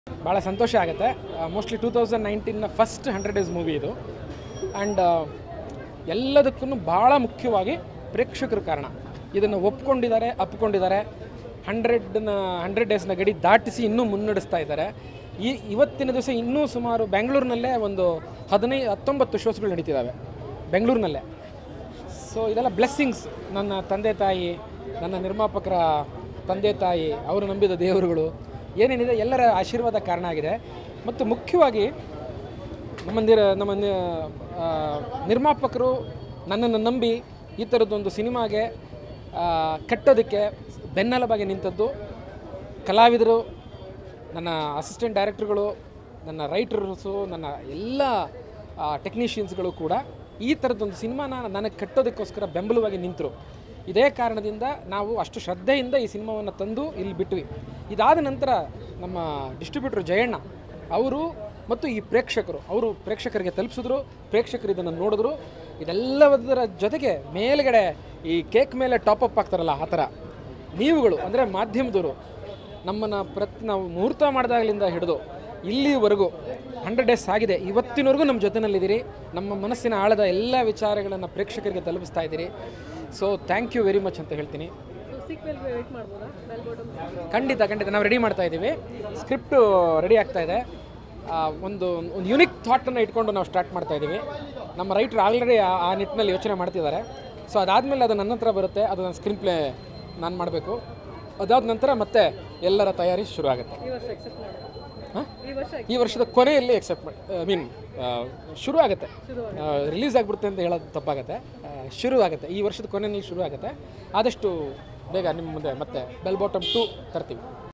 ಭಾಳ ಸಂತೋಷ ಆಗುತ್ತೆ ಮೋಸ್ಟ್ಲಿ ಟೂ ತೌಸಂಡ್ ನೈನ್ಟೀನ್ನ ಫಸ್ಟ್ ಹಂಡ್ರೆಡ್ ಡೇಸ್ ಮೂವಿ ಇದು ಆ್ಯಂಡ್ ಎಲ್ಲದಕ್ಕೂ ಭಾಳ ಮುಖ್ಯವಾಗಿ ಪ್ರೇಕ್ಷಕರ ಕಾರಣ ಇದನ್ನು ಒಪ್ಕೊಂಡಿದ್ದಾರೆ ಅಪ್ಕೊಂಡಿದ್ದಾರೆ ಹಂಡ್ರೆಡ್ನ ಹಂಡ್ರೆಡ್ ಡೇಸ್ನ ಗಡಿ ದಾಟಿಸಿ ಇನ್ನೂ ಮುನ್ನಡೆಸ್ತಾ ಇದ್ದಾರೆ ಈ ಇವತ್ತಿನ ದಿವಸ ಇನ್ನೂ ಸುಮಾರು ಬೆಂಗಳೂರಿನಲ್ಲೇ ಒಂದು ಹದಿನೈದು ಹತ್ತೊಂಬತ್ತು ಶೋಸ್ಗಳು ನಡೀತಿದ್ದಾವೆ ಬೆಂಗಳೂರಿನಲ್ಲೇ ಸೊ ಇದೆಲ್ಲ ಬ್ಲೆಸ್ಸಿಂಗ್ಸ್ ನನ್ನ ತಂದೆ ತಾಯಿ ನನ್ನ ನಿರ್ಮಾಪಕರ ತಂದೆ ತಾಯಿ ಅವರು ನಂಬಿದ ದೇವರುಗಳು ಏನೇನಿದೆ ಎಲ್ಲರ ಆಶೀರ್ವಾದ ಕಾರಣ ಆಗಿದೆ ಮತ್ತು ಮುಖ್ಯವಾಗಿ ನಮ್ಮ ನಿರ ನಮ್ಮ ನಿ- ಆ, ನಿರ್ಮಾಪಕರು ನನ್ನನ್ನು ನಂಬಿ ಈ ಥರದ್ದೊಂದು ಸಿನಿಮಾಗೆ ಆ, ಕಟ್ಟೋದಕ್ಕೆ ಬೆನ್ನೆಲುಬಾಗಿ ನಿಂತದ್ದು ಕಲಾವಿದರು ನನ್ನ ಅಸಿಸ್ಟೆಂಟ್ ಡೈರೆಕ್ಟರ್ಗಳು ನನ್ನ ರೈಟರ್ಸು ನನ್ನ ಎಲ್ಲ ಟೆಕ್ನಿಷಿಯನ್ಸ್ಗಳು ಕೂಡ ಈ ಥರದ್ದೊಂದು ಸಿನಿಮಾನ ನನಗೆ ಕಟ್ಟೋದಕ್ಕೋಸ್ಕರ ಬೆಂಬಲವಾಗಿ ನಿಂತರು ಇದೇ ಕಾರಣದಿಂದ ನಾವು ಅಷ್ಟು ಶ್ರದ್ಧೆಯಿಂದ ಈ ಸಿನಿಮಾವನ್ನು ತಂದು ಇಲ್ಲಿ ಬಿಟ್ವಿ ಇದಾದ ನಂತರ ನಮ್ಮ ಡಿಸ್ಟ್ರಿಬ್ಯೂಟರ್ ಜಯಣ್ಣ ಅವರು ಮತ್ತು ಈ ಪ್ರೇಕ್ಷಕರು ಅವರು ಪ್ರೇಕ್ಷಕರಿಗೆ ತಲುಪಿಸಿದ್ರು ಪ್ರೇಕ್ಷಕರು ಇದನ್ನು ನೋಡಿದ್ರು ಇದೆಲ್ಲದರ ಜೊತೆಗೆ ಮೇಲ್ಗಡೆ ಈ ಕೇಕ್ ಮೇಲೆ ಟಾಪ್ ಅಪ್ ಆಗ್ತಾರಲ್ಲ ಆ ಥರ ನೀವುಗಳು ಅಂದರೆ ಮಾಧ್ಯಮದವರು ನಮ್ಮನ್ನು ಪ್ರತ್ ನಾವು ಮುಹೂರ್ತ ಮಾಡಿದಾಗಲಿಂದ ಹಿಡಿದು ಇಲ್ಲಿವರೆಗೂ ಹಂಡ್ರೆಡ್ ಡೇಸ್ ಆಗಿದೆ ಇವತ್ತಿನವರೆಗೂ ನಮ್ಮ ಜೊತೆನಲ್ಲಿದ್ದೀರಿ ನಮ್ಮ ಮನಸ್ಸಿನ ಆಳದ ಎಲ್ಲ ವಿಚಾರಗಳನ್ನು ಪ್ರೇಕ್ಷಕರಿಗೆ ತಲುಪಿಸ್ತಾ ಇದ್ದೀರಿ so thank you very much ಅಂತ ಹೇಳ್ತೀನಿ ಸೀಕ್ವೆಲ್ ವೇಟ್ ಮಾಡ್ಬೋದಾ ಬೆಲ್ ಬಾಟಮ್ ಖಂಡಿತ ಖಂಡಿತ ನಾವು ರೆಡಿ ಮಾಡ್ತಾ ಇದ್ದೀವಿ ಸ್ಕ್ರಿಪ್ಟು ರೆಡಿ ಆಗ್ತಾ ಇದೆ ಆ, ಒಂದು ಒಂದು ಯುನಿಕ್ ಥಾಟನ್ನು ಇಟ್ಕೊಂಡು ನಾವು ಸ್ಟಾರ್ಟ್ ಮಾಡ್ತಾ ಇದ್ದೀವಿ ನಮ್ಮ ರೈಟ್ರ್ ಆಲ್ರೆಡಿ ಆ ಆ ನಿಟ್ಟಿನಲ್ಲಿ ಯೋಚನೆ ಮಾಡ್ತಿದ್ದಾರೆ ಸೊ ಅದಾದಮೇಲೆ ಅದು ನನ್ನ ಹತ್ರ ಬರುತ್ತೆ ಅದು ನನ್ನ ಸ್ಕ್ರೀನ್ ಪ್ಲೇ ನಾನು ಮಾಡಬೇಕು ಅದಾದ ನಂತರ ಮತ್ತೆ ಎಲ್ಲರ ತಯಾರಿ ಶುರು ಆಗುತ್ತೆ ಈ ವರ್ಷ ಎಕ್ಸೆಪ್ಟ್ ಮಾಡಿ ಹಾಂ ಈ ವರ್ಷ ಈ ವರ್ಷದ ಕೊನೆಯಲ್ಲಿ ಎಕ್ಸೆಪ್ಟ್ ಮಾಡಿ ಐ ಮೀನ್ ಶುರು ಆಗುತ್ತೆ ಶುರು ರಿಲೀಸ್ ಆಗಿಬಿಡುತ್ತೆ ಅಂತ ಹೇಳೋದು ತಪ್ಪಾಗುತ್ತೆ ಆ, ಶುರು ಆಗುತ್ತೆ ಈ ವರ್ಷದ ಕೊನೆಯಲ್ಲಿ ಶುರು ಆಗುತ್ತೆ ಆದಷ್ಟು ಬೇಗ ನಿಮ್ಮ ಮುಂದೆ ಮತ್ತೆ ಬೆಲ್ ಬಾಟಮ್ ಟು ತರ್ತೀವಿ